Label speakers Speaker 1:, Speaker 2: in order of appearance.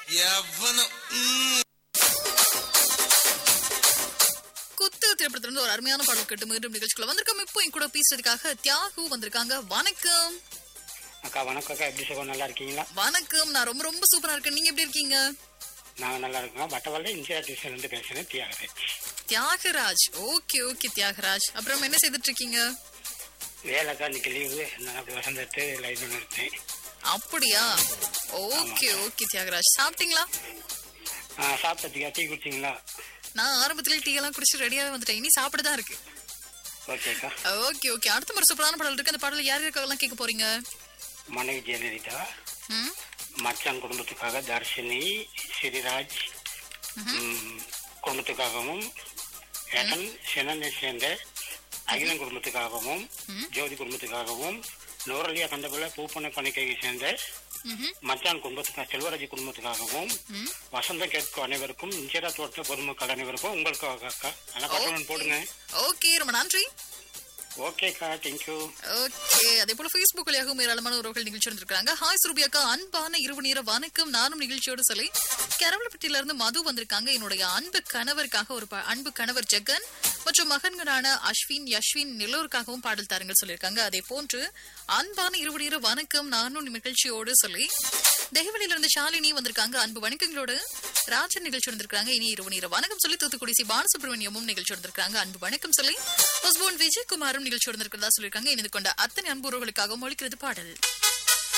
Speaker 1: எவனும் ம்.
Speaker 2: குத்து திரைப்படத்துல இருந்து ஒரு அருமையான பாடல் கேட்டு மீண்டும் நிகழ்ச்சிக்குள்ள வந்திருக்கோம் இப்போ என் கூட பேசுறதுக்காக தியாகு வந்திருக்காங்க வணக்கம்
Speaker 3: அக்கா வணக்கம் அக்கா எப்படி சுகம் நல்லா இருக்கீங்களா
Speaker 2: வணக்கம் நான் ரொம்ப ரொம்ப சூப்பரா இருக்கேன் நீங்க எப்படி இருக்கீங்க
Speaker 3: நாங்கள் நல்லா இருக்கோம் வட்டவாளில் இந்தியா டிவிஷன் இருந்து பேசுகிறேன் தியாகராஜ்
Speaker 2: தியாகராஜ் ஓகே ஓகே தியாகராஜ் அப்புறம் என்ன செய்துட்டு இருக்கீங்க
Speaker 3: வேலைக்கா இன்னைக்கு லீவு நான் அப்படி வசந்தத்து லைன் நிறுத்தேன்
Speaker 2: அப்படியா ஓகே ஓகே தியாகராஜ் சாப்பிட்டீங்களா
Speaker 3: ஆ சாப்பிட்டதுக்கா டீ குடிச்சிங்களா
Speaker 2: நான் ஆரம்பத்துல டீ எல்லாம் குடிச்சு ரெடியாவே வந்துட்டேன் இனி சாப்பிட தான் இருக்கு
Speaker 3: ஓகேக்கா
Speaker 2: ஓகே ஓகே அடுத்த முறை சூப்பரான பாடல் இருக்கு அந்த பாடல் யார் யாருக்காகலாம் கேட்க போறீங்க
Speaker 3: மனைவி ஜெயலலிதா
Speaker 2: ம்
Speaker 3: மச்சான் குடும்பத்துக்காக தர்ஷினி ஸ்ரீராஜ் ம், குடும்பத்துக்காகவும் ஏகன் சினனை சேர்ந்த அகிலன் குடும்பத்துக்காகவும் ஜோதி குடும்பத்துக்காகவும் நூரலியா கண்டபுல பூப்பனை பணிக்கையை சேர்ந்த
Speaker 2: ம்ஹும்.
Speaker 3: மச்சான் குடும்பத்துக்காக செல்வராஜ் குடும்பத்துக்காகவும்
Speaker 2: ம்.
Speaker 3: வசந்த கேட்கும் அனைவருக்கும் இன்ஜிரா தோட்ட பொதுமக்கள் அனைவருக்கும் உங்களுக்காக அக்கா நல்லா பட்டன் போடுங்க
Speaker 2: ஓகே ரொம்ப நன்றி
Speaker 3: ஓகேக்கா தேங்க்யூ
Speaker 2: ஓகே அதே போல Facebook வழியாகவும் ஏராளமான உறவுகள் நிகழ்ச்சி வந்திருக்காங்க ஹாய் சுருபி அக்கா அன்பான இரவு நேர வணக்கம் நானும் நிகழ்ச்சியோடு சொல்லி கரவலப்பட்டியில இருந்து மது வந்திருக்காங்க என்னுடைய அன்பு கணவருக்காக ஒரு பா- அன்பு கணவர் ஜெகன் மற்றும் மகன்களான அஸ்வின் யஸ்வின் எல்லோருக்காகவும் பாடல் தாருங்கள் சொல்லியிருக்காங்க அதே போன்று அன்பான இரவு நேர வணக்கம் நானும் நிகழ்ச்சியோடு சொல்லி தெய்வலியில இருந்து ஷாலினி வந்திருக்காங்க அன்பு வணக்கங்களோடு ராஜன் நிகழ்ச்சி வந்திருக்காங்க இனி இரவு நேர வணக்கம் சொல்லி தூத்துக்குடி சி பாலசுப்ரமணியமும் நிகழ்ச்சி வந்திருக்காங்க அன்பு வணக்கம் சொல்லி ஒஸ்போன் விஜயகுமாரும் நிகழ்ச்சி வந்திருக்கிறதா சொல்லியிருக்காங்க இணைந்து கொண்ட அத்தனை அன்பு உறவுகளுக்காக ஒழிக்கிறது பாடல்